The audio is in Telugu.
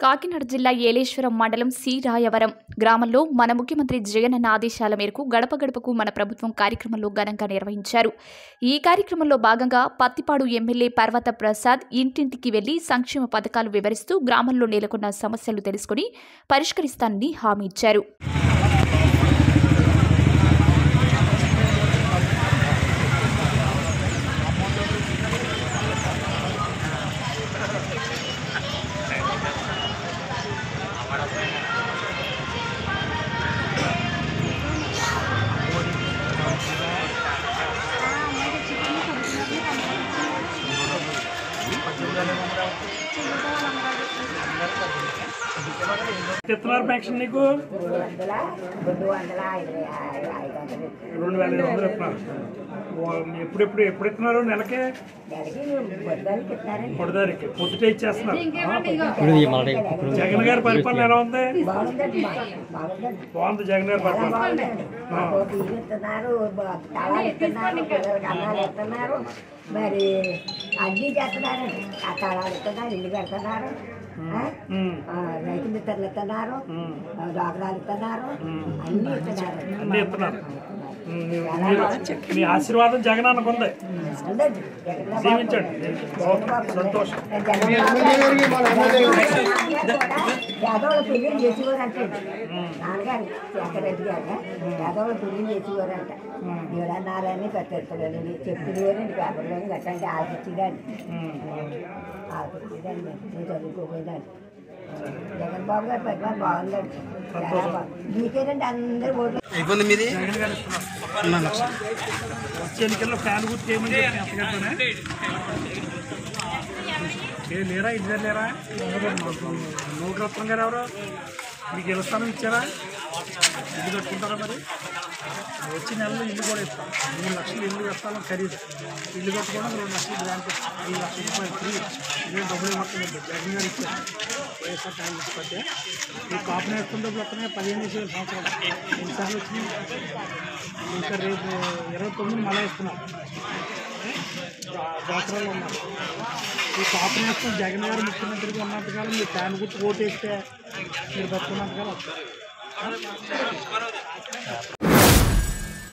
కాకినాడ జిల్లా ఏలేశ్వరం మండలం సి రాయవరం గ్రామంలో మన ముఖ్యమంత్రి జగనన్న ఆదేశాల మేరకు గడప గడపకు మన ప్రభుత్వం కార్యక్రమంలో ఘనంగా నిర్వహించారు ఈ కార్యక్రమంలో భాగంగా పత్తిపాడు ఎమ్మెల్యే పర్వత ప్రసాద్ ఇంటింటికి వెళ్లి సంక్షేమ పథకాలు వివరిస్తూ గ్రామంలో నెలకొన్న సమస్యలు తెలుసుకుని పరిష్కరిస్తానని హామీ ఇచ్చారు ఇస్తున్నారు పెన్షన్ నీకు వందల రెండు వందల ఐదు ఐదు ఐదు వందలు రెండు వేల ఐదు వందలు ఇస్తున్నారు వా- ఎప్పుడెప్పుడు ఎప్పుడు ఇస్తున్నారు నెలకి నెలకి బొద్దాలకి ఇస్తారండి పొడిదారికి పొద్దుటే ఇచ్చేస్తున్నారు జగన్ గారి పరిపాలన ఎలా ఉంది బాగుందండి బా- బాగుందండి బాగుంది జగన్ గారి చాలా పరిపాలన బాగుందండి మాకు ఇల్లు ఇస్తున్నారు బ- స్థలాలు ఇస్తున్నారు పిల్లలకి అన్నాలు ఇస్తున్నారు మరి అన్నీ చేస్తున్నారండి ఆ స్థలాలు ఇస్తున్నారు ఇల్లు కడుతున్నారు ఆ? ఉమ్, ఆ, రైతు మిత్రులు ఇస్తున్నారు ఉమ్, ఆ, డాక్టర్లు ఇస్తున్నారు అన్నీ ఇస్తున్నారు అన్నీ ఇస్తున్నారు ఉమ్, మీ- మీరు- మీ ఆశీర్వాదం జగన్ అనుకుంది ఉందండి. జగన్ బాబు జీవించండి జగన్ బాబు సంతోషం జగన్ బాబు యాదవుల పెళ్లి చేసేవారంట నాన్నగారు శేఖరెడ్డి గారు యాదవుల పెళ్లి చేసేవారంట ఏడన్నారని కట్టేస్తాడండి చెప్పినవారండి పేపర్లోని కట్టండి ఆశించిదండి ఉమ్, ఆశించిదండి నేను చదువుకోపోయిందండి జగన్ బాబు గారి పరిపాలన బాగుందండి చాలా బాగుంది మీకేనండి అందరూ ఓట్లు అయిపోయింది మీది జగన్ గారు ఇస్తున్నారు వచ్చే ఎన్నికల్లో ఫ్యాన్ గుర్తు ఏమని చెప్పి ఎంతకంటే ఏ లేరా ఇద్దరు లేరా నూట రత్నం గారు ఎవరు మీకు ఇళ్ళ స్థలం ఇచ్చారా ఇల్లు కట్టుకుంటారా మరి వచ్చే నెలలో ఇల్లు కూడా ఇస్తాం మూడు లక్షలు ఇల్లు కట్టాలని ఖరీదు ఇల్లు కట్టుకోవడం రెండు లక్షలు దానికి ఐదు లక్షల రూపాయలు ఫ్రీ ఇదే డబ్బులు మొత్తం జగన్ గారు ఇచ్చారు వైఎస్ఆర్ కాంగ్రెస్ పార్టీ ఈ కాపున వేసుకున్న డబ్బులు వస్తున్నాయి పదిహేను వేల సంవత్సరాలు ఎన్నిసార్లు వచ్చినాయి ఇంకా రేపు ఇరవై తొమ్మిది మళ్ళీ ఇస్తున్నారు జాతరలో ఉన్నారు ఈ కాపున వేసుకుని జగన్ గారు ముఖ్యమంత్రిగా ఉన్నంతకాలం మీరు ఫ్యాన్ గుర్తు ఓటేస్తే మీరు బతుకున్నంతకాలం వస్తారు